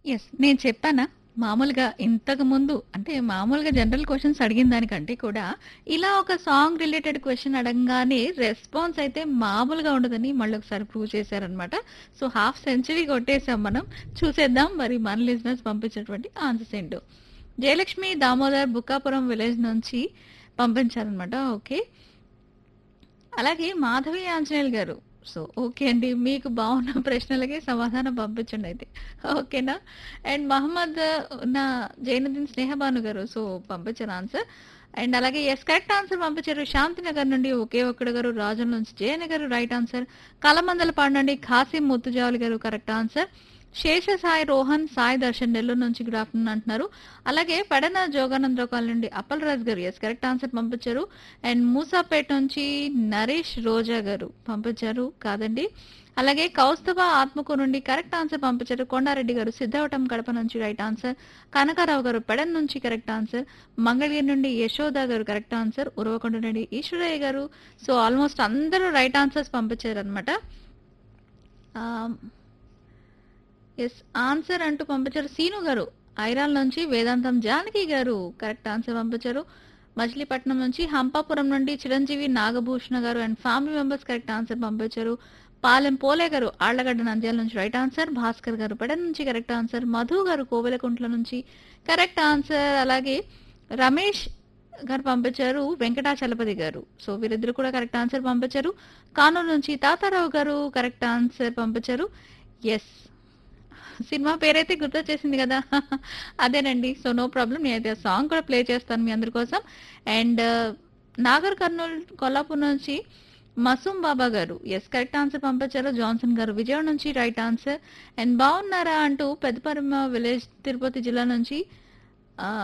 Yes. నేను చెప్పానా? మామూలుగా ఇంతకుముందు అంటే మామూలుగా జనరల్ క్వెషన్స్ అడిగిన దానికంటే కూడా ఇలా ఒక సాంగ్ రిలేటెడ్ క్వెషన్ అడగంగానే రెస్పాన్స్ అయితే మామూలుగా ఉండదని మళ్ళొకసారి ప్రూవ్ చేశారనమాట. సో, హాఫ్ సెంచరీ కొట్టేసాం మనం. చూసేద్దాం మరి మన లిజనర్స్ పంపించినటువంటి ఆన్సర్స్ ఏంటో. జయలక్ష్మి దామోదర్ బుక్కాపురం విలేజ్ నుంచి పంపించారనమాట. ఓకే. అలాగే మాధవి ఆంజనేయులు గారు. సో, ఓకే అండి. మీకు బావున్న ప్రశ్నలకే సమాధానం పంపించండి అయితే. ఓకేనా? అండ్ మహమ్మద్ నా జైనుద్దీన్ స్నేహబాను గారు. సో, పంపించారు ఆన్సర్. అండ్ అలాగే యెస్ కరెక్ట్ ఆన్సర్ పంపించారు. శాంతినగర్ నుండి ఒకే ఒక్కడు గారు, రాజం నుంచి జయన్న గారు రైట్ ఆన్సర్. కలమందలపాడు నుండి ఖాసిం ముత్తుజావలి గారు కరెక్ట్ ఆన్సర్. శేష సాయి రోహన్, సాయి దర్శన్ నెల్లూరు నుంచి గుడ్ ఆఫ్టర్‌నూన్ అంటున్నారు. అలాగే పెడన జోగానందరావు కాలనీ నుండి Appalaraju garu yes correct answer పంపించారు. అండ్ మూసాపేట నుంచి నరేష్ రోజా గారు పంపించారు. కాదండి. అలాగే కౌస్తభ ఆత్మకూరు నుండి కరెక్ట్ ఆన్సర్ పంపించారు. కొండారెడ్డి గారు సిద్ధవటం కడప నుంచి రైట్ ఆన్సర్. కనకారావు గారు పెడన్ నుంచి కరెక్ట్ ఆన్సర్. మంగళగిరి నుండి యశోద గారు కరెక్ట్ ఆన్సర్. ఉరవకొండ నుండి ఈశ్వరయ్య గారు. సో, ఆల్మోస్ట్ అందరూ రైట్ ఆన్సర్స్ పంపించారనమాట. ఆహ్, యెస్ ఆన్సర్ అంటూ పంపించారు. సీను గారు ఐరాల నుంచి వేదాంతం జానకి గారు కరెక్ట్ ఆన్సర్ పంపించారు. మచిలీపట్నం నుంచి హంపాపురం నుండి Chiranjeevi Nagabhushana garu and family members correct answer పంపించారు. పాలెం పోలే గారు ఆళ్లగడ్డ నంద్యాల నుంచి రైట్ ఆన్సర్. భాస్కర్ గారు పెడన్ నుంచి కరెక్ట్ ఆన్సర్. మధు గారు కోవెలకుంట్ల నుంచి కరెక్ట్ ఆన్సర్. అలాగే రమేష్ గారు పంపించారు. వెంకటాచలపతి గారు. సో, వీరిద్దరు కూడా కరెక్ట్ ఆన్సర్ పంపించారు. కానూరు నుంచి తాతారావు గారు కరెక్ట్ ఆన్సర్ పంపించారు. యెస్. సినిమా పేరైతే గుర్తొచ్చేసింది కదా! అదేనండి. So, no problem. నేనైతే ఆ సాంగ్ కూడా ప్లే చేస్తాను మీ అందరి కోసం. అండ్ నాగర్ కర్నూల్ కొల్లాపూర్ నుంచి Masoom Baba garu yes correct answer పంపించారు. జాన్సన్ గారు విజయవాడ నుంచి రైట్ ఆన్సర్. అండ్ బావున్నారా అంటూ పెద్దపరమ విలేజ్ తిరుపతి జిల్లా నుంచి ఆహ్